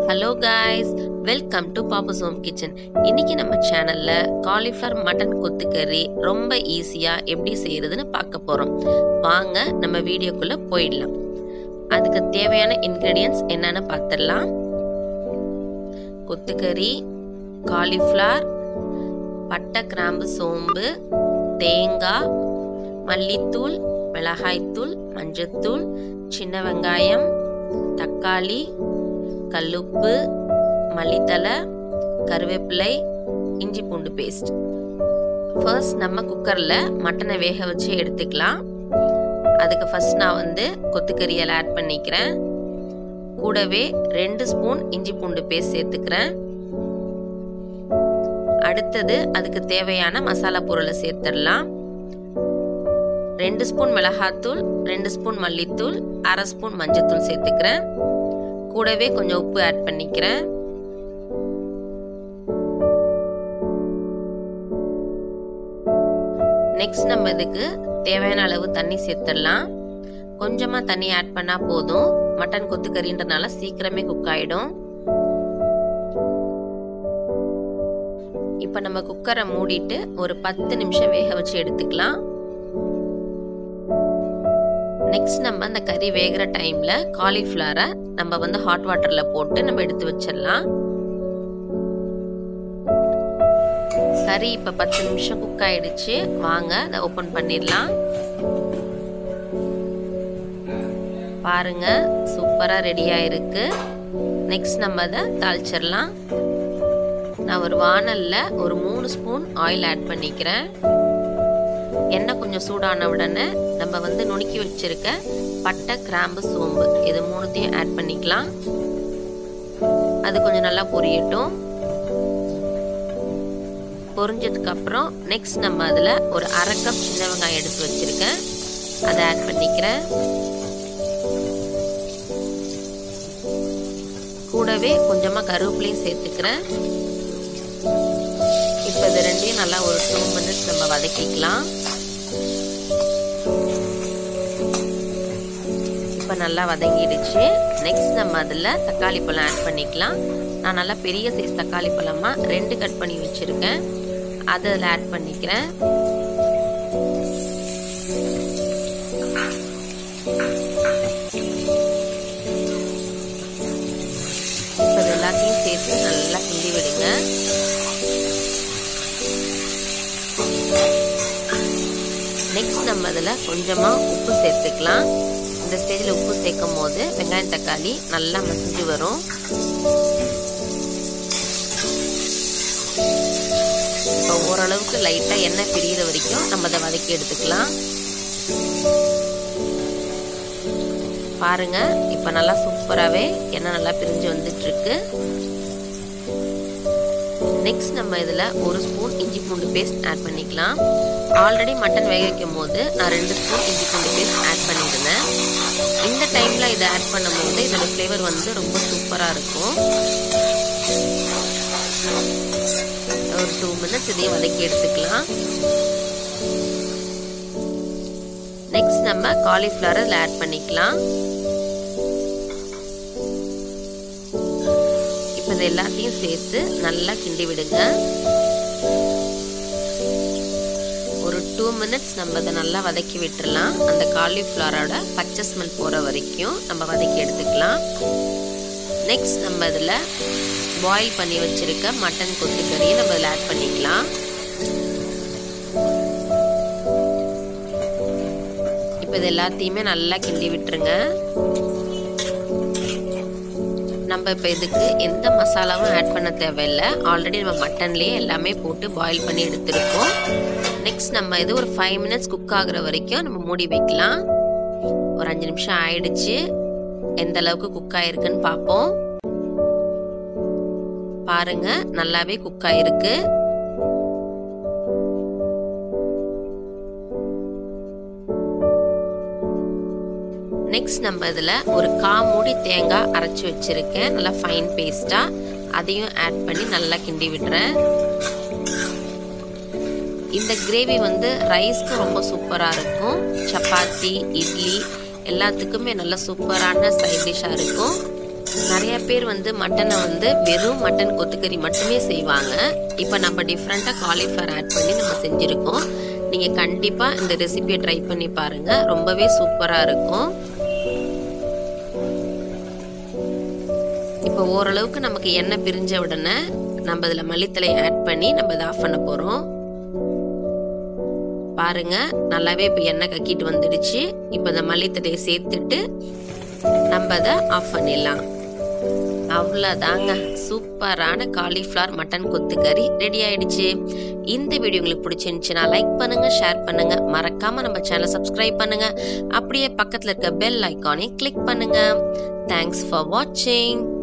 hello guys welcome to Pappas home kitchen இன்னைக்கு நம்ம சேனல்ல காலிஃப்ளவர் மட்டன் கொத்துக்கறி ரொம்ப ஈஸியா எப்படி செய்யறதுன்னு பார்க்க போறோம் வாங்க நம்ம வீடியோக்குள்ள போயிடலாம் அதுக்கு தேவையான இன்கிரீடியன்ஸ் என்னன்னு பார்த்துடலாம் கொத்துக்கறி காலிஃப்ளவர் பட்டை கிராம்பு சோம்பு தேங்காய் மல்லித்தூள் மிளகாய்த்தூள் மஞ்சத்தூள் சின்ன வெங்காயம் தக்காளி கல்லுப்பு மல்லித்தலை கருவேப்பிலை இஞ்சி பூண்டு பேஸ்ட் ஃபர்ஸ்ட் நம்ம குக்கரில் மட்டனை வேக வச்சு எடுத்துக்கலாம் அதுக்கு ஃபர்ஸ்ட் நான் வந்து கொத்துக்கறியில் ஆட் பண்ணிக்கிறேன் கூடவே ரெண்டு ஸ்பூன் இஞ்சி பூண்டு பேஸ்ட் சேர்த்துக்கிறேன் அடுத்தது அதுக்கு தேவையான மசாலா பொருளை சேர்த்துடலாம் ரெண்டு ஸ்பூன் மிளகாத்தூள் ரெண்டு ஸ்பூன் மல்லித்தூள் அரை ஸ்பூன் மஞ்சத்தூள் சேர்த்துக்கிறேன் கூடவே கொஞ்சம் உப்பு ஆட் பண்ணிக்கிறேன் நெக்ஸ்ட் நம்ம இதுக்கு தேவையான அளவு தண்ணி சேர்த்துடலாம் கொஞ்சமாக தண்ணி ஆட் பண்ணால் போதும் மட்டன் கொத்துக்கறின்றனால சீக்கிரமே குக் ஆகிடும் இப்போ நம்ம குக்கரை மூடிட்டு ஒரு பத்து நிமிஷம் வேக வச்சு எடுத்துக்கலாம் நெக்ஸ்ட் நம்ம அந்த கறி வேகிற டைம்ல காலிஃப்ளவரை நம்ம வந்து ஹாட் வாட்டர்ல போட்டு நம்ம எடுத்து வச்சிடலாம் கறி இப்ப பத்து நிமிஷம் குக் ஆயிடுச்சு வாங்க அதை ஓபன் பண்ணிடலாம் பாருங்க சூப்பரா ரெடி ஆயிருக்கு நெக்ஸ்ட் நம்ம அதை தாளிச்சிடலாம் நான் ஒரு வானல்ல ஒரு மூணு ஸ்பூன் ஆயில் ஆட் பண்ணிக்கிறேன் எண்ணெய் கொஞ்சம் சூடான உடனே நம்ம வந்து நுணுக்கி வச்சிருக்க பட்டை கிராம்பு சோம்பு இது மூணுத்தையும் ஆட் பண்ணிக்கலாம் அது கொஞ்சம் நல்லா பொரியட்டும் பொரிஞ்சதுக்கு அப்புறம் நெக்ஸ்ட் நம்ம அதில் ஒரு அரை கப் சின்ன வெங்காயம் எடுத்து வச்சிருக்கேன் அதை ஆட் பண்ணிக்கிறேன் கூடவே கொஞ்சமாக கருவேப்பிலையும் சேர்த்துக்கிறேன் இப்போ இது ரெண்டையும் நல்லா ஒரு டூ மினிட்ஸ் நம்ம வதக்கிக்கலாம் இப்போ நல்லா வதங்கிடுச்சு நெக்ஸ்ட் நம்ம அதில் தக்காளி பழம் ஆட் பண்ணிக்கலாம் நான் நல்லா பெரிய சைஸ் தக்காளி பழமாக ரெண்டு கட் பண்ணி வச்சுருக்கேன் அதை அதில் ஆட் பண்ணிக்கிறேன் இப்போ இது எல்லாத்தையும் சேர்த்து நல்லா கிண்டி விடுங்க நெக்ஸ்ட் நம்ம அதில் கொஞ்சமாக உப்பு சேர்த்துக்கலாம் இந்த ஸ்டேஜில் உப்பு சேர்க்கும் போது வெங்காயம் தக்காளி நல்லா மசிஞ்சு வரும் இப்போ ஓரளவுக்கு லைட்டாக எண்ணெய் பிரியிற வரைக்கும் நம்ம அதை வதக்கி எடுத்துக்கலாம் பாருங்க இப்போ நல்லா சூப்பராகவே எண்ணெய் நல்லா பிரிஞ்சு வந்துட்டு இருக்கு நெக்ஸ்ட் நம்ம இதில் ஒரு ஸ்பூன் இஞ்சி பூண்டு பேஸ்ட் ஆட் பண்ணிக்கலாம் ஆல்ரெடி மட்டன் வேக வைக்கும் போது நான் ரெண்டு ஸ்பூன் இஞ்சி பூண்டு பேஸ்ட் ஆட் பண்ணியிருந்தேன் இந்த டைமில் இதை ஆட் பண்ணும்போது இதோட ஃப்ளேவர் வந்து ரொம்ப சூப்பராக இருக்கும் ஒரு டூ மினிட்ஸ் இதையும் வதக்கி எடுத்துக்கலாம் நெக்ஸ்ட் நம்ம காலிஃப்ளவர் இதில் ஆட் பண்ணிக்கலாம் இப்போ இது எல்லாத்தையும் சேர்த்து நல்லா கிண்டி விடுங்க ஒரு டூ மினிட்ஸ் நம்ம அதை நல்லா வதக்கி விட்டுறலாம் அந்த காலிஃப்ளவரோட பச்சை ஸ்மெல் போகிற வரைக்கும் நம்ம வதக்கி எடுத்துக்கலாம் நெக்ஸ்ட் நம்ம இதில் பாயில் பண்ணி வச்சுருக்க மட்டன் கொத்துக்கறியை நம்ம இதில் ஆட் பண்ணிக்கலாம் இப்போ இது எல்லாத்தையுமே நல்லா கிண்டி விட்டுருங்க நம்ம இப்போ இதுக்கு எந்த மசாலாவும் ஆட் பண்ண தேவையில்லை ஆல்ரெடி நம்ம மட்டன்லேயே எல்லாமே போட்டு பாயில் பண்ணி எடுத்துருக்கோம் நெக்ஸ்ட் நம்ம இது ஒரு ஃபைவ் மினிட்ஸ் குக் ஆகுற வரைக்கும் நம்ம மூடி வைக்கலாம் ஒரு அஞ்சு நிமிஷம் ஆயிடுச்சு எந்த அளவுக்கு குக் ஆயிருக்குன்னு பார்ப்போம் பாருங்க நல்லாவே குக் ஆயிருக்கு நெக்ஸ்ட் நம்ம இதில் ஒரு கா மூடி தேங்காய் அரைச்சி வச்சுருக்கேன் நல்லா ஃபைன் பேஸ்ட்டாக அதையும் ஆட் பண்ணி நல்லா கிண்டி விடுறேன் இந்த கிரேவி வந்து ரைஸ்க்கு ரொம்ப சூப்பராக இருக்கும் சப்பாத்தி இட்லி எல்லாத்துக்குமே நல்ல சூப்பரான சைட் டிஷ்ஷாக இருக்கும் நிறைய பேர் வந்து மட்டனை வந்து வெறும் மட்டன் கொத்துக்கறி மட்டுமே செய்வாங்க இப்போ நம்ம டிஃப்ரெண்ட்டாக காலிஃப்ளவர் ஆட் பண்ணி நம்ம செஞ்சுருக்கோம் நீங்கள் கண்டிப்பாக இந்த ரெசிபியை ட்ரை பண்ணி பாருங்கள் ரொம்பவே சூப்பராக இருக்கும் இப்போ ஓரளவுக்கு நமக்கு எண்ணெய் பிரிஞ்ச உடனே நம்ம இதில் மல்லித்தலை ஆட் பண்ணி நம்ம இதை ஆஃப் பண்ண போகிறோம் பாருங்க நல்லாவே இப்போ எண்ணெய் கக்கிட்டு வந்துடுச்சு இப்போ இந்த மல்லித்தலையை சேர்த்துட்டு நம்ம அதை ஆஃப் பண்ணிடலாம் அவ்வளோதாங்க சூப்பரான காலிஃப்ளவர் மட்டன் கொத்துக்கறி ரெடி ஆயிடுச்சு இந்த வீடியோ உங்களுக்கு பிடிச்சிருந்துச்சுன்னா லைக் பண்ணுங்க ஷேர் பண்ணுங்க மறக்காம நம்ம சேனலை சப்ஸ்கிரைப் பண்ணுங்க அப்படியே பக்கத்தில் இருக்க பெல் ஐக்கானை கிளிக் பண்ணுங்க தேங்க்ஸ் ஃபார் வாட்சிங்